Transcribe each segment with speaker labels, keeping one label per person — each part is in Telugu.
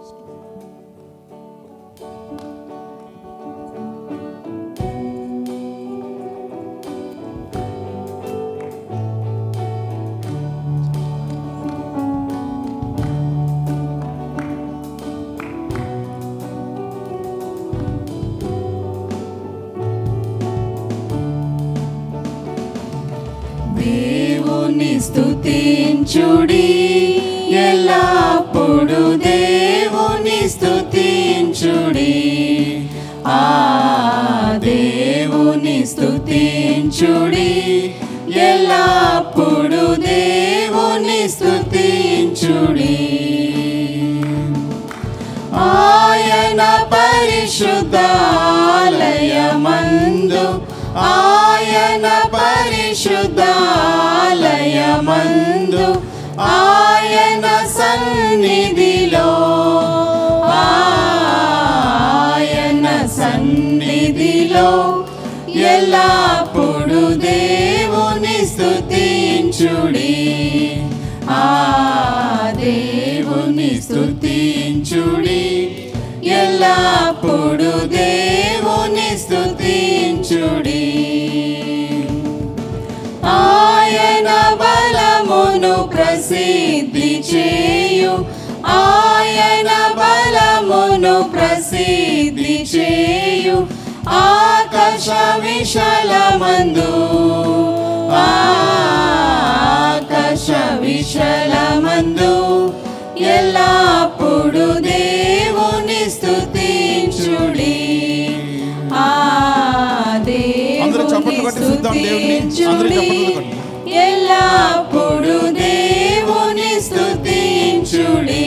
Speaker 1: దేవుని స్తుతించుడి ఎల్లప్పుడు దేవుని స్తుతించుడి ఆ దేవుని స్తుతించుడి ఎల్లప్పుడు దేవుని స్తుతించుడి ఆయన పరిశుద్ధాలయమందు ఆయన పరిశుద్ధాలయమందు ఆయన సన్నిధిలో ఆయన సన్నిధిలో ఎల్లప్పుడు దేవుని స్తుతించుడి ఆ దేవుని స్తుతించుడి ఎల్లప్పుడు దేవుని స్తుతించుడి ఆయన బలమును ప్రసిద్ధి చేయు ఆయన బలమును ప్రసిద్ధి చేయు ఆకాశ విశాలమందు ఆకాశ విశాలమందు ఎల్లప్పుడు దేవుని స్తుతించుడి ఆ
Speaker 2: అందరూ చప్పట్లు కొట్టి చూద్దాం దేవుణ్ణి. అందరూ చప్పట్లు కొట్టి.
Speaker 1: ఎల్లప్పుడు దేవుని స్తుతించుడి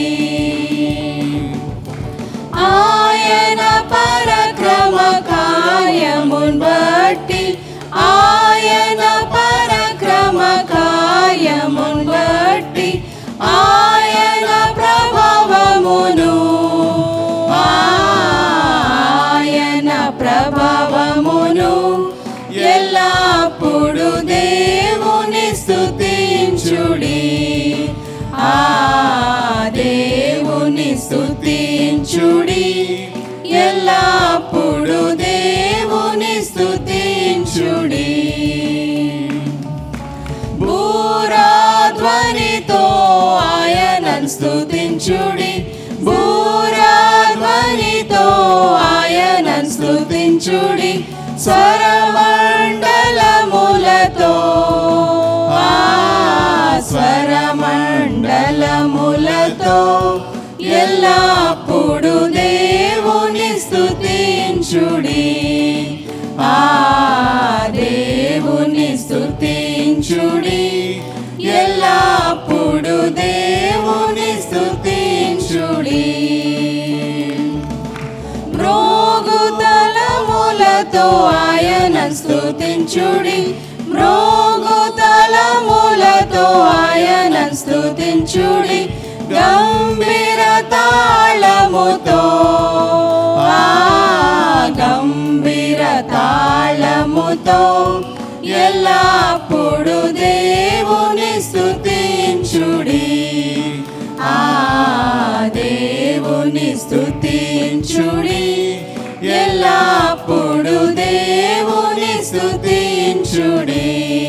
Speaker 1: ఆయన పరక్రమ కార్యమున్ బట్టి ఆయన పరక్రమ కార్యమున్ బట్టి ఆయన ప్రభావమును ఆయన ప్రభావమును ఎల్లప్పుడు దేవుని స్తుతించుడి ఆ దేవుని స్తుతించుడి ఎల్లప్పుడు దేవుని స్తుతించుడి బూరాధ్వనితో ఆయనను స్తుతించుడి బూరాధ్వనితో ఆయనను స్తుతించుడి స్వరమండలములతో ఆ స్వరమండలములతో ఎల్లప్పుడు దేవుని స్తుతించుడి ఆ దేవుని స్తుతించుడి ఎల్లప్పుడు దేవుని స్తుతించుడి మ్రోగుతలములతో ఆయన స్తుతించుడి మ్రోగుతలములతో ఆయన స్తుతించుడి గంభీర తాళముతో ఆ గంభీర తాళముతో ఎల్లప్పుడు దేవుని స్తుతించుడి ఆ దేవుని స్తుతించుడి ఎల్లప్పుడు దేవుని స్తుతించుడి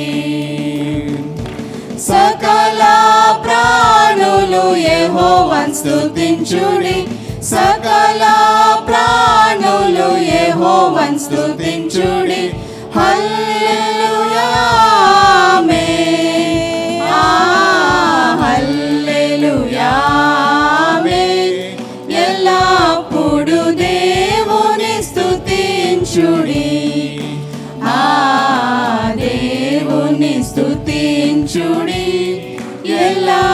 Speaker 1: సకల ప్రాణులు యెహోవాను స్తుతించుడి సకల ప్రాణులు యెహోవాను స్తుతించుడి హల్లెలూయా ఆమేన్. ఆ హల్లెలూయా ఆమేన్. ఎల్లప్పుడు దేవుని స్తుతించుడి ఆ దేవుని స్తుతించుడి ఎలా